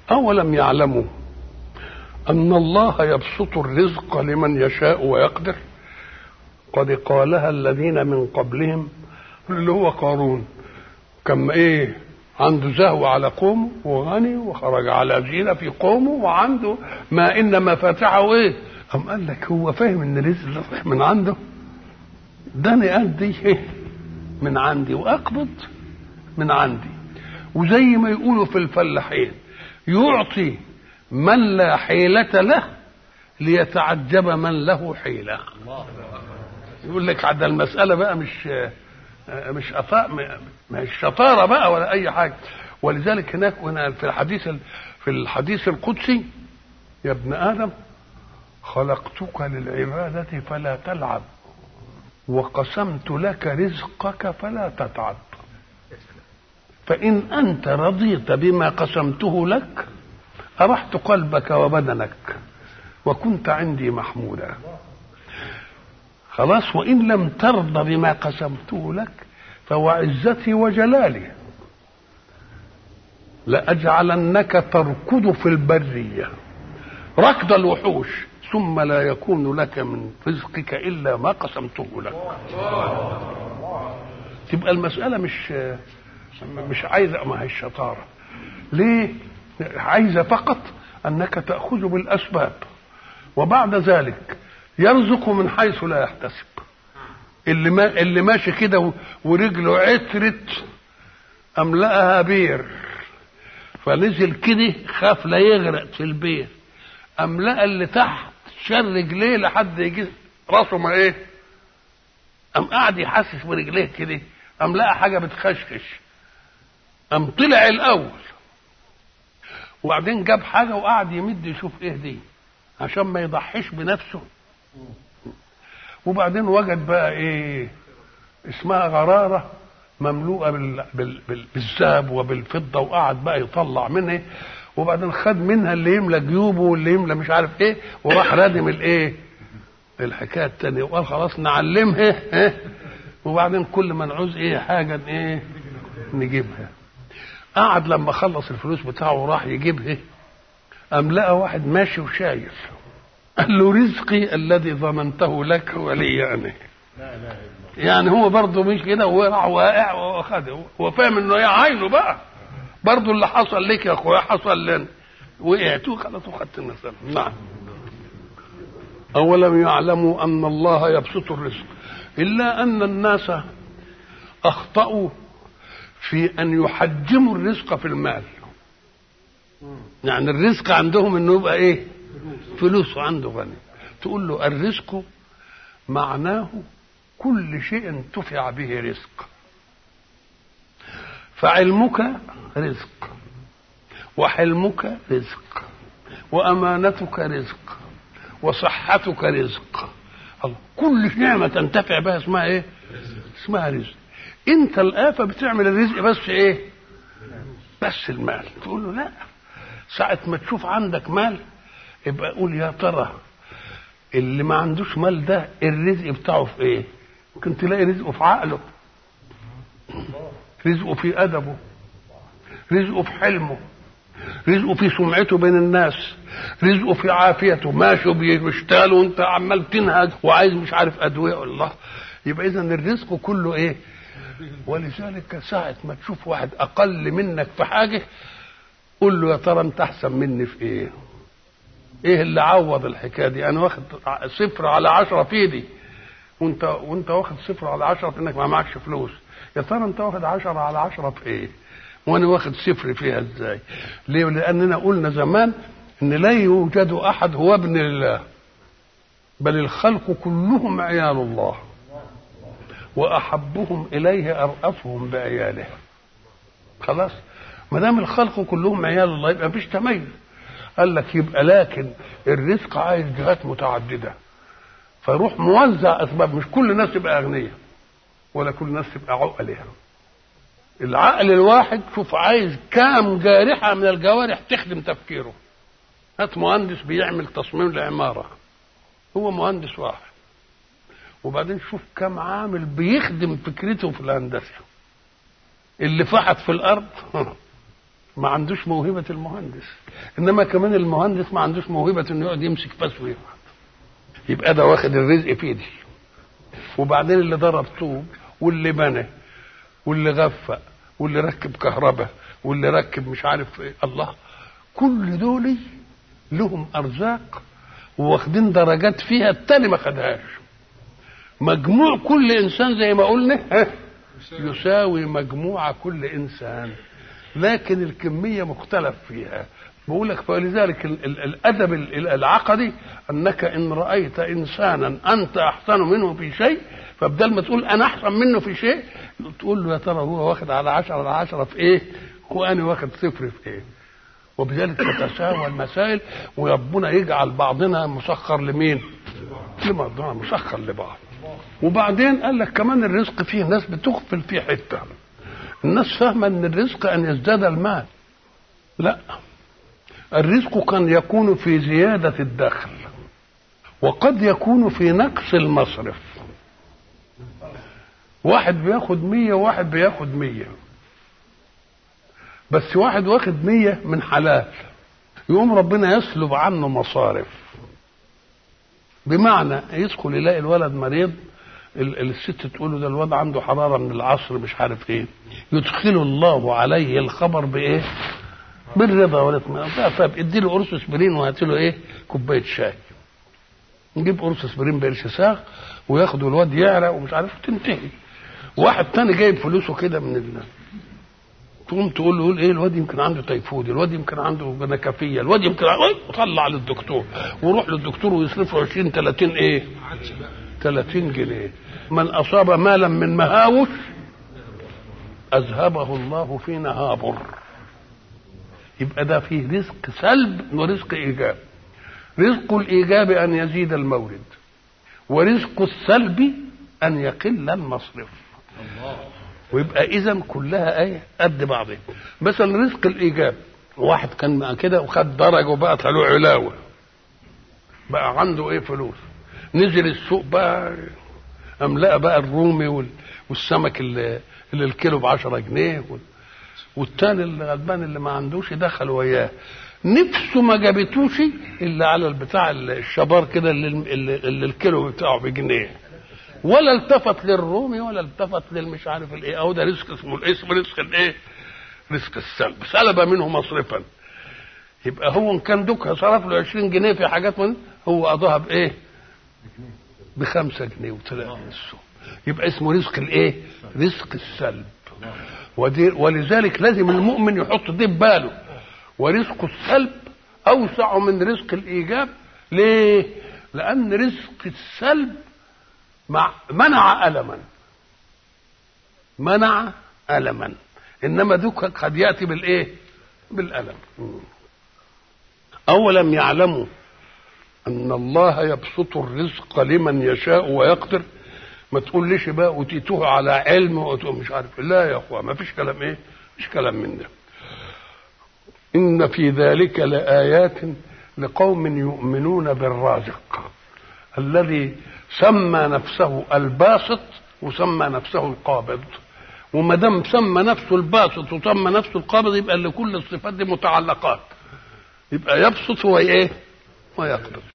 أولم يعلموا أن الله يبسط الرزق لمن يشاء ويقدر قد قالها الذين من قبلهم اللي هو قارون كم ايه عنده زهو على قومه وغني وخرج على زينة في قومه وعنده ما إن مفاتحه ايه أم قال لك هو فاهم ان الرزق من عنده ده انا قدي ايه من عندي واقبض من عندي وزي ما يقولوا في الفلاحين يعطي من لا حيلة له ليتعجب من له حيلة يقول لك ده المسألة بقى مش مش أفاء مش شطارة بقى ولا أي حاجة ولذلك هناك هنا في الحديث في الحديث القدسي يا ابن آدم خلقتك للعبادة فلا تلعب وقسمت لك رزقك فلا تتعب فإن أنت رضيت بما قسمته لك أرحت قلبك وبدنك وكنت عندي محمودا خلاص وإن لم ترضى بما قسمته لك فوعزتي وجلالي لأجعلنك تركض في البرية ركض الوحوش ثم لا يكون لك من رزقك إلا ما قسمته لك تبقى المسألة مش مش عايزة ما هي الشطارة ليه عايزة فقط أنك تأخذ بالأسباب وبعد ذلك يرزق من حيث لا يحتسب اللي ما اللي ماشي كده ورجله عترت أملأها بير فنزل كده خاف لا يغرق في البير أملأ اللي تحت شال رجليه لحد يجي راسه ما ايه قام قاعد يحسس برجليه كده قام لقى حاجه بتخشخش قام طلع الاول وبعدين جاب حاجه وقعد يمد يشوف ايه دي عشان ما يضحيش بنفسه وبعدين وجد بقى ايه اسمها غراره مملوءه بال... بال... بال... بالذهب وبالفضه وقعد بقى يطلع منها وبعدين خد منها اللي يملى جيوبه واللي يملى مش عارف ايه وراح رادم الايه الحكايه الثانيه وقال خلاص نعلمها ايه وبعدين كل ما نعوز ايه حاجه ايه نجيبها قعد لما خلص الفلوس بتاعه وراح يجيبها قام لقى واحد ماشي وشايف قال له رزقي الذي ضمنته لك ولي انا يعني هو برضه مش كده وراح واقع واخده هو فاهم انه هي عينه بقى برضه اللي حصل لك يا اخويا حصل لنا وقعت وخلاص وخدت المسألة نعم أولم يعلموا أن الله يبسط الرزق إلا أن الناس أخطأوا في أن يحجموا الرزق في المال يعني الرزق عندهم انه يبقى ايه فلوس عنده غني تقول له الرزق معناه كل شيء انتفع به رزق فعلمك رزق وحلمك رزق وأمانتك رزق وصحتك رزق الله كل نعمة تنتفع بها اسمها ايه اسمها رزق انت الآفة بتعمل الرزق بس ايه بس المال تقول له لا ساعة ما تشوف عندك مال يبقى قول يا ترى اللي ما عندوش مال ده الرزق بتاعه في ايه ممكن تلاقي رزقه في عقله رزقه في ادبه رزقه في حلمه رزقه في سمعته بين الناس رزقه في عافيته ماشي بيشتغل وانت عمال تنهج وعايز مش عارف ادويه الله يبقى اذا الرزق كله ايه ولذلك ساعة ما تشوف واحد أقل منك في حاجة قول له يا ترى أنت أحسن مني في إيه؟ إيه اللي عوض الحكاية دي؟ أنا واخد صفر على عشرة في إيدي وأنت وأنت واخد صفر على عشرة في إنك ما معكش فلوس يا ترى أنت واخد عشرة على عشرة في إيه؟ وأنا واخد صفر فيها إزاي؟ ليه؟ لأننا قلنا زمان إن لا يوجد أحد هو ابن الله بل الخلق كلهم عيال الله واحبهم اليه ارأفهم بعياله خلاص ما دام الخلق كلهم عيال الله يبقى مفيش تميز قال لك يبقى لكن الرزق عايز جهات متعدده فروح موزع اسباب مش كل الناس تبقى اغنياء ولا كل الناس تبقى عقلها العقل الواحد شوف عايز كام جارحه من الجوارح تخدم تفكيره هات مهندس بيعمل تصميم لعماره هو مهندس واحد وبعدين شوف كم عامل بيخدم فكرته في الهندسه اللي فحت في الارض ما عندوش موهبة المهندس إنما كمان المهندس ما عندوش موهبة إنه يقعد يمسك فاس ويقعد يبقى ده واخد الرزق في ايدي وبعدين اللي ضرب طوب واللي بنى واللي غفق واللي ركب كهرباء واللي ركب مش عارف ايه الله كل دول لهم ارزاق واخدين درجات فيها التاني ما خدهاش مجموع كل انسان زي ما قلنا يساوي مجموع كل انسان لكن الكميه مختلف فيها بقول لك فلذلك ال- ال- الادب ال- العقدي انك ان رايت انسانا انت احسن منه في شيء فبدل ما تقول انا احسن منه في شيء تقول له يا ترى هو واخد على عشرة على عشرة في ايه وانا واخد صفر في ايه وبذلك تتساوى المسائل وربنا يجعل بعضنا مسخر لمين لبعضنا مسخر لبعض وبعدين قال لك كمان الرزق فيه ناس بتغفل فيه حته الناس فاهمه ان الرزق ان يزداد المال لا الرزق قد يكون في زيادة الدخل وقد يكون في نقص المصرف واحد بياخد مية وواحد بياخد مية بس واحد واخد مية من حلال يقوم ربنا يسلب عنه مصارف بمعنى يدخل يلاقي الولد مريض ال- الست تقول له ده الواد عنده حراره من العصر مش عارف ايه يدخل الله عليه الخبر بايه بالرضا والاطمئنان طب ادي له قرص اسبرين وهات له ايه كوبايه شاي نجيب قرص اسبرين بقرش ساغ وياخده الواد يعرق ومش عارف تنتهي واحد تاني جايب فلوسه كده من ال... تقوم تقول له يقول ايه الواد يمكن عنده تيفود الواد يمكن عنده نكفيه الواد يمكن طلع للدكتور وروح للدكتور ويصرف له 20 30 ايه 30 جنيه من اصاب مالا من مهاوش اذهبه الله في نهابر يبقى ده فيه رزق سلب ورزق ايجاب رزق الايجاب ان يزيد المورد ورزق السلب ان يقل المصرف ويبقى اذا كلها ايه قد بعضها مثلا رزق الايجاب واحد كان مع كده وخد درجه وبقت له علاوه بقى عنده ايه فلوس نزل السوق بقى املأ بقى الرومي وال- والسمك اللي, اللي الكيلو ب 10 جنيه وال- والتاني الغلبان اللي ما عندوش دخل وياه نفسه ما جابتوش الا على البتاع الشبار كده اللي, اللي, اللي الكيلو بتاعه بجنيه ولا التفت للرومي ولا التفت للمش عارف الايه او ده رزق اسمه الاسم رزق الايه رزق السلب سلب منه مصرفا يبقى هو ان كان دوكها صرف له 20 جنيه في حاجات من هو قضاها بايه بخمسة جنيه وطلع من السوق يبقى اسمه رزق الايه رزق السلب ودي ولذلك لازم المؤمن يحط دي في باله ورزق السلب اوسع من رزق الايجاب ليه لان رزق السلب مع منع الما منع الما انما ذوك قد ياتي بالايه بالالم اولم يعلموا ان الله يبسط الرزق لمن يشاء ويقدر ما تقوليش بقى اوتيتوه على علم وأوتوه مش عارف لا يا اخوة ما فيش كلام ايه مش كلام من ده ان في ذلك لايات لقوم يؤمنون بالرازق الذي سمى نفسه الباسط وسمى نفسه القابض وما دام سمى نفسه الباسط وسمى نفسه القابض يبقى لكل الصفات دي متعلقات يبقى يبسط وايه ويقبض